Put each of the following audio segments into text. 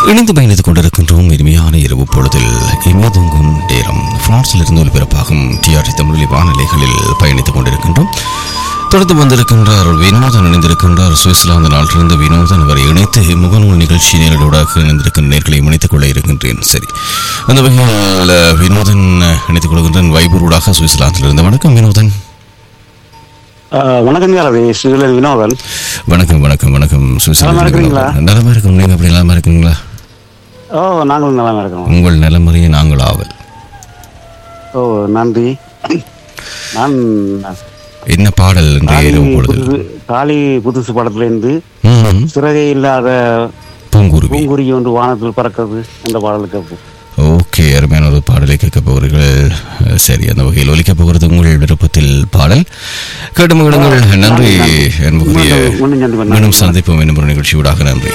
இணைந்து பயணித்துக் கொண்டிருக்கின்றோம் இனிமையான இரவு பொழுதில் இமேதுங்கும் நேரம் பிரான்சிலிருந்து ஒலிபரப்பாகும் டிஆர்டி தமிழொலி வானிலைகளில் பயணித்துக் கொண்டிருக்கின்றோம் தொடர்ந்து வந்திருக்கின்றார் வினோதன் இணைந்திருக்கின்றார் சுவிட்சர்லாந்து நாட்டிலிருந்து வினோதன் அவரை இணைத்து முகநூல் நிகழ்ச்சி நேரடியாக இணைந்திருக்கின்ற நேர்களை இணைத்துக் கொள்ள இருக்கின்றேன் சரி அந்த வகையில் வினோதன் இணைத்துக் கொள்கின்றேன் வைபூரூடாக சுவிட்சர்லாந்திலிருந்து வணக்கம் வினோதன் ஆஹ் வணக்கம் ரவி ஸ்ரீலன் வினோதன் வணக்கம் வணக்கம் வணக்கம் நலமா இருக்கிறீங்களா? நலமா இருக்கும் நீங்க அப்படி நலமா இருக்கீங்களா ஓ நாங்களும் நல்லா இருக்கோம் உங்கள் நலமுறையை நாங்கள் ஆவல் ஓ நன்றி நான் என்ன பாடல் இன்றைய காளி இரவு பொழுது புதுசு காளி புதுசு படத்துல இருந்து ம், சிறகை இல்லாத பூங்குருவி பூங்குருவி ஒன்று வானத்தில் பறக்கிறது என்ற பாடலுக்கு ஓகே அருமையான ஒரு பாடலை கேட்கப் போகிறீர்கள் அஹ், சரி அந்த வகையில் ஒலிக்கப் போகிறது உங்கள் விருப்பத்தில் பாடல் கேட்டு மகிழுங்கள் நன்றி அன்புக்குரிய மீண்டும் மீண்டும் சந்திப்போம். மீண்டும் சந்திப்போம் என்னும் ஒரு நிகழ்ச்சியூடாக நன்றி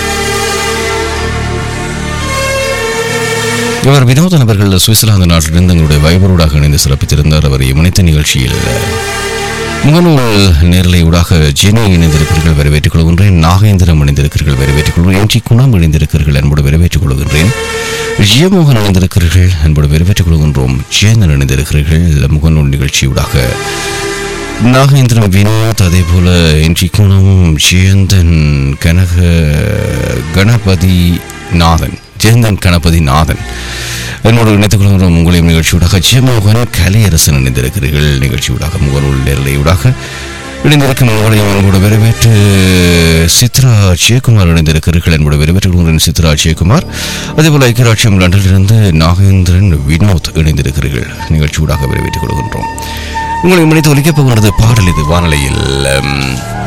இவர் வினோதன் அவர்கள் சுவிட்சர்லாந்து நாட்டிலிருந்து எங்களுடைய வைபரோடாக இணைந்து சிறப்பித்திருந்தார் அவரை முனைத்த நிகழ்ச்சியில் முகநூல் நேரலை ஊடாக ஜெனி இணைந்திருக்கிறீர்கள் வரவேற்றுக் கொள்கின்றேன் நாகேந்திரம் இணைந்திருக்கிறீர்கள் வரவேற்றுக் கொள்கிறேன் எம் ஜி குணம் இணைந்திருக்கிறீர்கள் என்போடு வரவேற்றுக் கொள்கின்றேன் ஜெயமோகன் இணைந்திருக்கிறீர்கள் என்போடு வரவேற்றுக் கொள்கின்றோம் ஜெயந்தன் இணைந்திருக்கிறீர்கள் முகநூல் நிகழ்ச்சியூடாக நாகேந்திரம் வினோத் அதே போல எம் ஜி குணம் ஜெயந்தன் கனக கணபதி நாதன் ஜெயந்தன் கணபதி நாதன் என்னோடு இணைத்துக் கொள்கிறோம் உங்களையும் நிகழ்ச்சியூடாக ஜெயமோகன் கலையரசன் இணைந்திருக்கிறீர்கள் நிகழ்ச்சியூடாக முகநூல் நேரலையூடாக இணைந்திருக்கும் உங்களையும் உங்களோட வரவேற்று சித்ரா ஜெயக்குமார் இணைந்திருக்கிறீர்கள் என்போட வரவேற்றுக் கொள்கிறேன் சித்ரா ஜெயக்குமார் அதேபோல ஐக்கியராட்சியம் லண்டனிலிருந்து நாகேந்திரன் வினோத் இணைந்திருக்கிறீர்கள் நிகழ்ச்சியூடாக வரவேற்றுக் கொள்கின்றோம் உங்களை மனித ஒலிக்கப் போகிறது பாடல் இது வானொலியில் உம்,